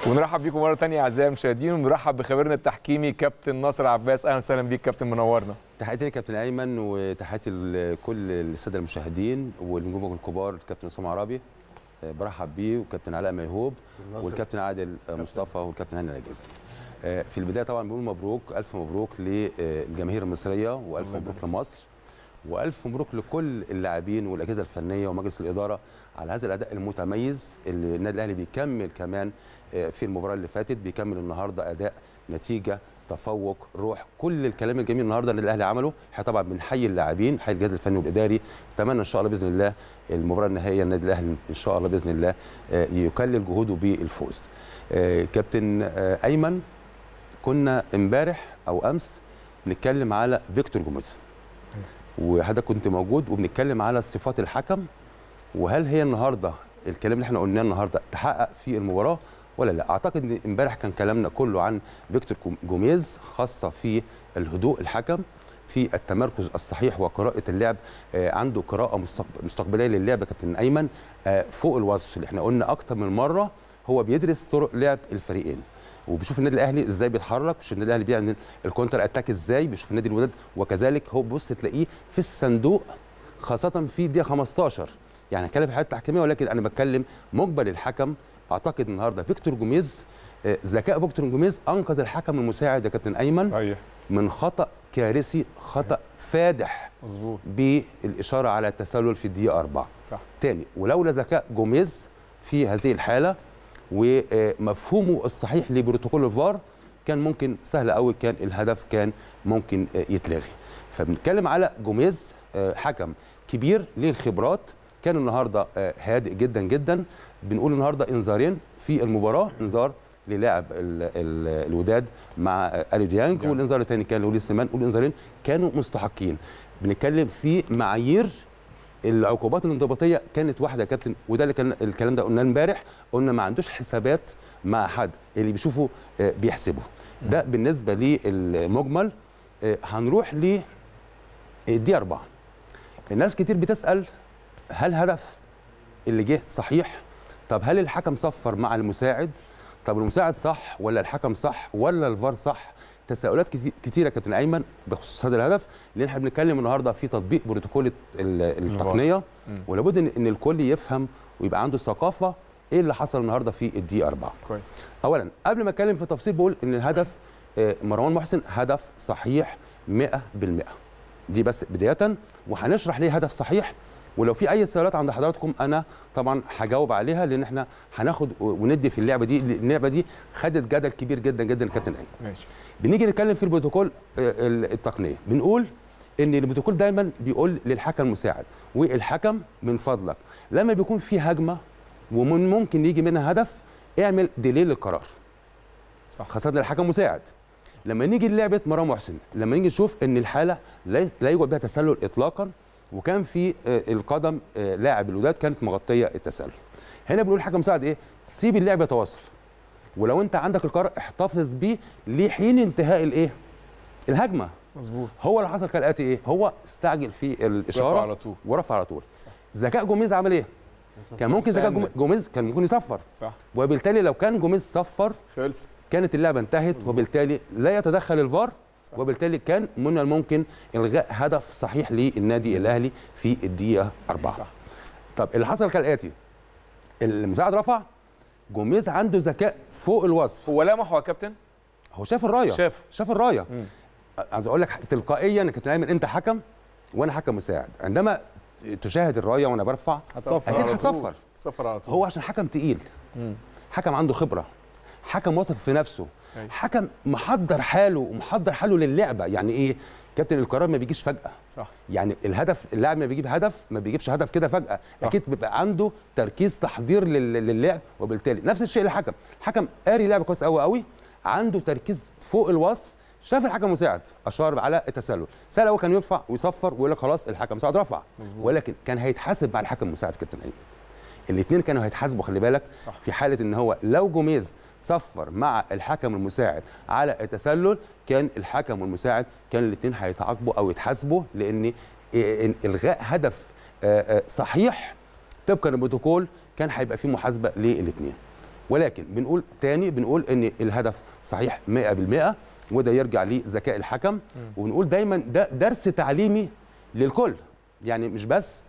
ونرحب بيكم مره ثانيه اعزائي المشاهدين ونرحب بخبيرنا التحكيمي كابتن ناصر عباس اهلا وسهلا بيك كابتن منورنا تحياتي لكابتن ايمن وتحياتي لكل الساده المشاهدين والنجوم الكبار الكابتن اسامه عربي آه، برحب بيه وكابتن علاء ميهوب والكابتن عادل آه، مصطفى والكابتن هاني العجيزي آه، في البدايه طبعا بنقول مبروك الف مبروك للجماهير المصريه والف مبروك لمصر والف مبروك لكل اللاعبين والاجهزه الفنيه ومجلس الاداره على هذا الاداء المتميز اللي النادي الاهلي بيكمل كمان آه، في المباراه اللي فاتت بيكمل النهارده اداء نتيجه تفوق روح كل الكلام الجميل النهارده النادي الاهلي عمله احنا طبعا بنحيي اللاعبين نحيي الجهاز الفني والاداري اتمنى ان شاء الله باذن الله المباراه النهائيه النادي الاهلي ان شاء الله باذن الله آه، يكلل جهوده بالفوز آه، كابتن آه، ايمن كنا امبارح او امس بنتكلم على فيكتور جوميز وحضرتك كنت موجود وبنتكلم على صفات الحكم وهل هي النهارده الكلام اللي احنا قلناه النهارده تحقق في المباراه ولا لا اعتقد ان امبارح كان كلامنا كله عن فيكتور جوميز خاصه في الهدوء الحكم في التمركز الصحيح وقراءه اللعب آه، عنده قراءه مستقب- مستقبليه للعب يا كابتن ايمن آه، فوق الوصف اللي احنا قلنا اكتر من مره هو بيدرس طرق لعب الفريقين وبيشوف النادي الاهلي ازاي بيتحرك بيشوف النادي الاهلي بيعمل الكونتر اتاك ازاي بيشوف النادي الوداد وكذلك هو بص تلاقيه في الصندوق خاصه في دقيقه 15 يعني هنتكلم في الحالات التحكيميه ولكن انا بتكلم مجبل الحكم اعتقد النهارده فيكتور جوميز آه، ذكاء فيكتور جوميز انقذ الحكم المساعد يا كابتن ايمن صحيح من خطا كارثي خطا فادح مظبوط بالاشاره على التسلل في الدقيقه 4 صح تاني ولولا ذكاء جوميز في هذه الحاله ومفهومه الصحيح لبروتوكول الفار كان ممكن سهل قوي كان الهدف كان ممكن آه، يتلغي فبنتكلم على جوميز آه، حكم كبير ليه الخبرات كان النهارده آه، هادئ جدا جدا بنقول النهارده انذارين في المباراه انذار للاعب ال- ال- الوداد مع آه، الي ديانج ديانج. والانذار الثاني كان لوليد سليمان والانذارين كانوا مستحقين بنتكلم في معايير العقوبات الانضباطيه كانت واحده يا كابتن وده اللي كان الكلام ده قلناه امبارح قلنا ما عندوش حسابات مع حد اللي بيشوفه آه، بيحسبه ده بالنسبه للمجمل آه، هنروح للدقيقه 4 الناس كتير بتسال هل هدف اللي جه صحيح طب هل الحكم صفر مع المساعد طب المساعد صح ولا الحكم صح ولا الفار صح تساؤلات كتي- كتيره يا كابتن ايمن بخصوص هذا الهدف لان احنا بنتكلم النهارده في تطبيق بروتوكول ال- التقنيه مم. ولابد ان إن الكل يفهم ويبقى عنده ثقافه ايه اللي حصل النهارده في الدقيقه 4 كويس اولا قبل ما اتكلم في تفصيل بقول ان الهدف آه، مروان محسن هدف صحيح 100% دي بس بدايه وهنشرح ليه هدف صحيح ولو في اي سؤالات عند حضراتكم انا طبعا هجاوب عليها لان احنا هناخد و- وندي في اللعبه دي اللعبه دي خدت جدل كبير جدا جدا يا كابتن ايمن ماشي بنيجي نتكلم في البروتوكول آه، ال- التقنيه بنقول ان البروتوكول دايما بيقول للحكم المساعد والحكم من فضلك لما بيكون في هجمه ومن ممكن يجي منها هدف اعمل ديلي للقرار صح خاصه الحكم مساعد لما نيجي للعبه مروان محسن لما نيجي نشوف ان الحاله لا لا يوجد بها تسلل اطلاقا وكان في آه، القدم آه، لاعب الوداد كانت مغطيه التسلل هنا بنقول الحكم مساعد ايه سيب اللعب يتواصل ولو انت عندك القرار احتفظ بيه لحين انتهاء الايه الهجمه مظبوط هو اللي حصل كالاتي ايه هو استعجل في الاشاره رفع على طول. ورفع على طول ذكاء جوميز عمل ايه كان ممكن ذكاء استنى. جوميز- جوميز كان ممكن يصفر صح وبالتالي لو كان جوميز صفر خلص كانت اللعبه انتهت وبالتالي لا يتدخل الفار صح. وبالتالي كان من الممكن الغاء هدف صحيح للنادي الاهلي في الدقيقه 4 صح طب اللي حصل كالاتي المساعد رفع جوميز عنده ذكاء فوق الوصف هو لمح يا كابتن هو شاف الرايه شاف. شاف الرايه مم. عايز اقول لك تلقائيا يا كابتن ايمن انت حكم وانا حكم مساعد عندما تشاهد الرايه وانا برفع هتصفر اكيد على هتصفر صفر على طول هو عشان حكم تقيل مم. حكم عنده خبره حكم واثق في نفسه أيوة. حكم محضر حاله ومحضر حاله للعبه يعني ايه كابتن القرار ما بيجيش فجاه صح يعني الهدف اللاعب ما بيجيب هدف ما بيجيبش هدف كده فجاه صح. اكيد بيبقى عنده تركيز تحضير لل- للعب وبالتالي نفس الشيء للحكم الحكم قاري لعبه كويس قوي قوي عنده تركيز فوق الوصف شاف الحكم المساعد اشار على التسلل سهل قوي كان يرفع ويصفر ويقول لك خلاص الحكم المساعد رفع مظبوط. ولكن كان هيتحاسب مع الحكم المساعد كابتن ايمن الاثنين كانوا هيتحاسبوا خلي بالك صح. في حاله ان هو لو جوميز صفر مع الحكم المساعد على التسلل كان الحكم والمساعد كان الاثنين هيتعاقبوا او يتحاسبوا لان إن- الغاء هدف آه، آه، صحيح طبقا للبروتوكول كان هيبقى فيه محاسبه للاثنين ولكن بنقول تاني بنقول ان الهدف صحيح 100% وده يرجع لذكاء الحكم وبنقول دايما ده درس تعليمي للكل يعني مش بس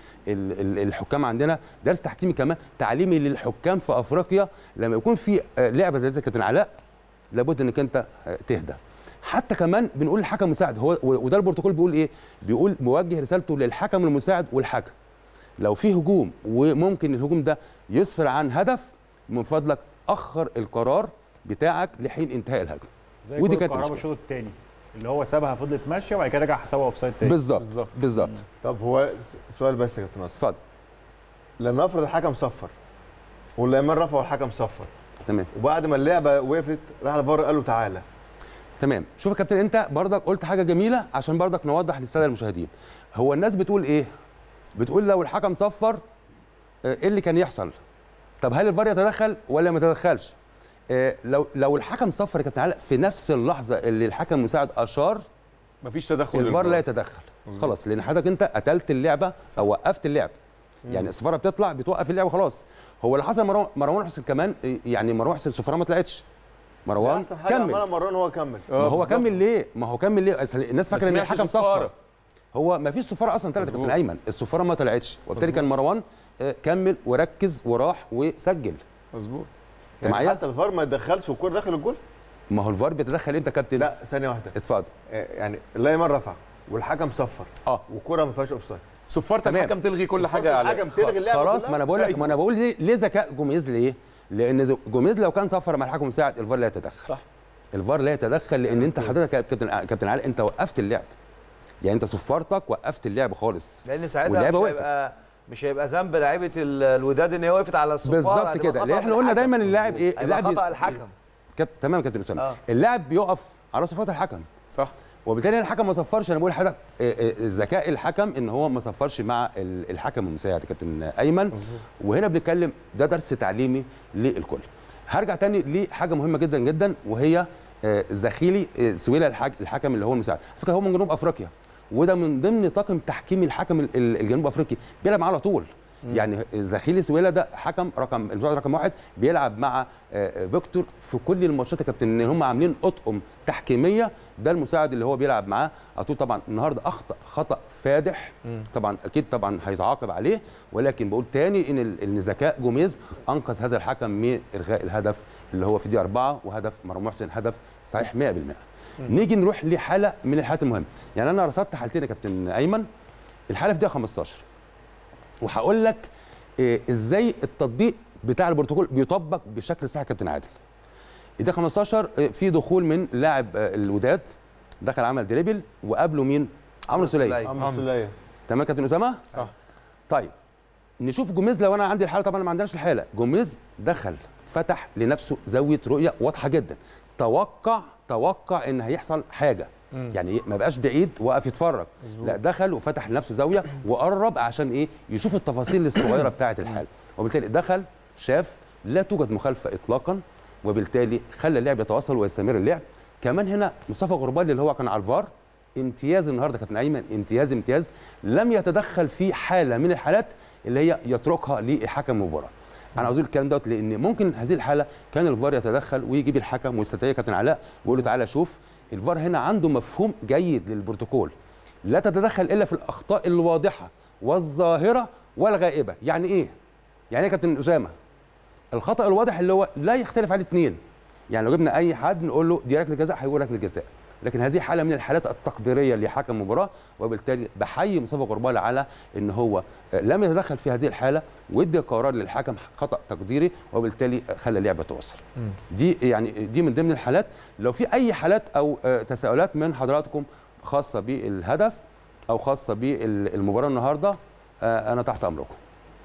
للحكام عندنا درس تحكيمي كمان تعليمي للحكام في افريقيا لما يكون في آه، لعبه زي دي كابتن علاء لابد انك انت آه، تهدى حتى كمان بنقول الحكم مساعد هو وده البروتوكول بيقول ايه بيقول موجه رسالته للحكم المساعد والحكم لو في هجوم وممكن الهجوم ده يسفر عن هدف من فضلك اخر القرار بتاعك لحين انتهاء الهجمه زي ودي كرة كانت كهربا المشكلة. الشوط الثاني اللي هو سابها فضلت ماشيه وبعد كده رجع حسابها اوف سايد تاني بالظبط بالظبط. بالظبط طب هو س- سؤال بس يا كابتن ناصر اتفضل لما افرض الحكم صفر والايمان رفع والحكم صفر تمام وبعد ما اللعبه وقفت راح الفار قال له تعالى تمام شوف يا كابتن انت برضك قلت حاجه جميله عشان برضك نوضح للساده المشاهدين هو الناس بتقول ايه بتقول لو الحكم صفر آه، ايه اللي كان يحصل طب هل الفار يتدخل ولا ما يتدخلش آه، لو لو الحكم صفر يا كابتن علاء في نفس اللحظه اللي الحكم المساعد اشار مفيش تدخل الفار لا للفار. يتدخل مظبوط. خلاص لان حضرتك انت قتلت اللعبه او وقفت اللعب يعني الصفاره بتطلع بتوقف اللعبه خلاص هو اللي حصل مروان مروان حسين كمان آه، يعني مروان حسين الصفاره ما طلعتش مروان احسن حاجه كمل عملها مروان هو كمل ما آه، هو بالظبط. كمل ليه؟ ما هو كمل ليه؟ أصل الناس ما فاكره ان سمعش الحكم صفارة. صفر هو ما فيش صفاره اصلا طلعت يا كابتن مظبوط. ايمن الصفاره ما طلعتش وبالتالي كان مروان آه، كمل وركز وراح وسجل مظبوط انت معايا؟ حتى الفار ما يتدخلش والكوره داخل الجول ما هو الفار بيتدخل امتى يا كابتن؟ لا ثانيه واحده اتفضل آه، يعني الايمان رفع والحكم صفر اه والكوره ما فيهاش اوف سايد صفرت تمام. الحكم تلغي كل حاجه عليه الحكم تلغي اللعبه خلاص كلها. ما انا بقول لك ما انا بقول ليه ليه ذكاء جوميز ليه؟ لان ز- جوميز لو كان صفر مع الحكم المساعد الفار لا يتدخل صح. الفار لا يتدخل لان انت حضرتك يا كابتن كابتن علي انت وقفت اللعب يعني انت صفارتك وقفت اللعب خالص لان ساعتها مش واللعبة وقفت. هيبقى مش هيبقى ذنب لعيبه ال- الوداد ان هي وقفت على الصفاره بالظبط هتبقى كده خطأ لان احنا من قلنا الحكم. دايما اللاعب ايه هيبقى اللاعب خطا الحكم كاب... تمام يا كابتن اسامه آه. اللاعب بيقف على صفات الحكم صح وبالتالي الحكم ما صفرش انا بقول لحضرتك آه، آه، ذكاء الحكم ان هو ما صفرش مع ال- الحكم المساعد يا كابتن ايمن مظبوط وهنا بنتكلم ده درس تعليمي للكل هرجع تاني لحاجه مهمه جدا جدا وهي آه، زخيلي آه، سويلا الحاج الحكم اللي هو المساعد على فكره هو من جنوب افريقيا وده من ضمن طاقم تحكيم الحكم ال- ال- الجنوب افريقي بيلعب معاه على طول يعني زخيلي سويلا ده حكم رقم المساعد رقم واحد بيلعب مع آه، آه، فيكتور في كل الماتشات يا كابتن ان هم عاملين اطقم تحكيميه ده المساعد اللي هو بيلعب معاه على طول طبعا النهارده اخطا خطا فادح طبعا اكيد طبعا هيتعاقب عليه ولكن بقول تاني ان ال- ان ذكاء جوميز انقذ هذا الحكم من الغاء الهدف اللي هو في دي أربعة وهدف مروان محسن هدف صحيح 100% نيجي نروح لحاله من الحالات المهمه يعني انا رصدت حالتين يا كابتن ايمن الحاله في دقيقه 15 وهقول لك إيه ازاي التطبيق بتاع البروتوكول بيطبق بشكل صحيح يا كابتن عادل الدقيقه 15 إيه، في دخول من لاعب آه، الوداد دخل عمل دريبل وقابله مين عمرو سليم سليم. عمرو سلية تمام يا كابتن اسامه صح طيب نشوف جوميز لو انا عندي الحاله طبعا ما عندناش الحاله جوميز دخل فتح لنفسه زاويه رؤيه واضحه جدا توقع توقع ان هيحصل حاجه يعني إيه؟ ما بقاش بعيد وقف يتفرج لا دخل وفتح لنفسه زاويه وقرب عشان ايه يشوف التفاصيل الصغيره بتاعه الحاله وبالتالي دخل شاف لا توجد مخالفه اطلاقا وبالتالي خلى اللعب يتواصل ويستمر اللعب كمان هنا مصطفى غربال اللي هو كان على الفار امتياز النهارده كابتن ايمن امتياز امتياز لم يتدخل في حاله من الحالات اللي هي يتركها لحكم المباراه انا عاوز أقول الكلام دوت لان ممكن هذه الحاله كان الفار يتدخل ويجيب الحكم ويستدعي كابتن علاء ويقول له تعالى شوف الفار هنا عنده مفهوم جيد للبروتوكول لا تتدخل الا في الاخطاء الواضحه والظاهره والغائبه يعني ايه يعني ايه يا كابتن اسامه الخطا الواضح اللي هو لا يختلف عليه اثنين يعني لو جبنا اي حد نقول له دي ركله جزاء هيقول ركله جزاء لكن هذه حاله من الحالات التقديريه لحكم المباراه وبالتالي بحيي مصطفى غربال على ان هو آه، لم يتدخل في هذه الحاله وادى قرار للحكم خطا تقديري وبالتالي خلى اللعبه توصل دي يعني دي من ضمن الحالات لو في اي حالات او آه، تساؤلات من حضراتكم خاصه بالهدف او خاصه بالمباراه النهارده آه، انا تحت امركم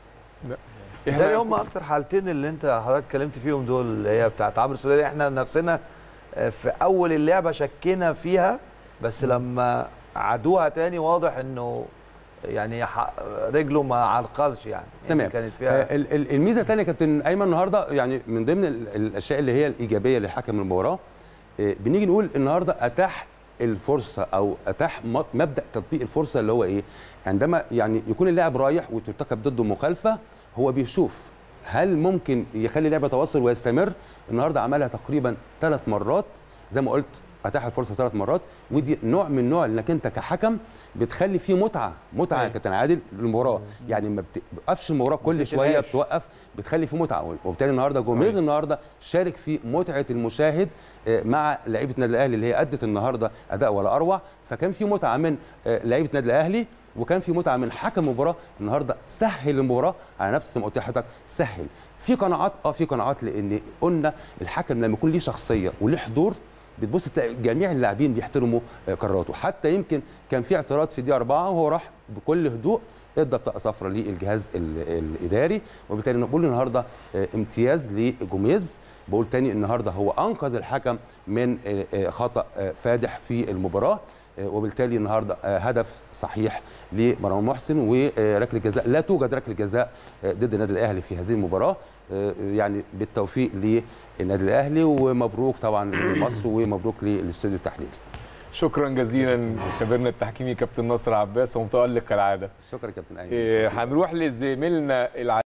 ده هم اكتر حالتين اللي انت حضرتك اتكلمت فيهم دول اللي هي بتاعت عمرو سوليه احنا نفسنا آه، في اول اللعبه شكينا فيها بس لما عادوها تاني واضح انه يعني ح- رجله ما عرقلش يعني يعني تمام. كانت فيها آه، ال- ال- الميزه الثانيه كابتن ايمن النهارده يعني من ضمن ال- الاشياء اللي هي الايجابيه لحكم المباراه آه، بنيجي نقول النهارده اتاح الفرصه او اتاح م- مبدا تطبيق الفرصه اللي هو ايه عندما يعني يكون اللاعب رايح وترتكب ضده مخالفه هو بيشوف هل ممكن يخلي اللعبه تواصل ويستمر النهارده عملها تقريبا ثلاث مرات زي ما قلت اتاح الفرصه ثلاث مرات ودي نوع من نوع انك انت كحكم بتخلي فيه متعه متعه يا أيوة. كابتن عادل للمباراه يعني ما بتوقفش المباراه كل شويه بتقتلهاش. بتوقف بتخلي فيه متعه وبالتالي النهارده جوميز النهارده شارك في متعه المشاهد آه، مع لعيبه النادي الاهلي اللي هي ادت النهارده اداء ولا اروع فكان في متعه من آه، لعيبه النادي الاهلي وكان في متعه من حكم المباراه النهارده سهل المباراه على نفس ما قلت لحضرتك سهل في قناعات اه في قناعات لان قلنا الحكم لما يكون ليه شخصيه وليه حضور بتبص تلاقي جميع اللاعبين بيحترموا آه، قراراته حتى يمكن كان في اعتراض في دقيقه اربعه وهو راح بكل هدوء ادى بطاقه صفراء للجهاز ال- الاداري وبالتالي نقول النهارده آه، امتياز لجوميز بقول تاني النهارده هو انقذ الحكم من آه، آه، خطا آه، فادح في المباراه آه، وبالتالي النهارده آه، هدف صحيح لمروان محسن وركله جزاء لا توجد ركله جزاء آه، ضد النادي الاهلي في هذه المباراه آه، يعني بالتوفيق للنادي الاهلي ومبروك طبعا لمصر ومبروك للاستوديو التحليلي شكرا جزيلا خبيرنا التحكيمي كابتن ناصر عباس ومتالق كالعاده شكرا كابتن ايمن إيه، هنروح لزميلنا الع...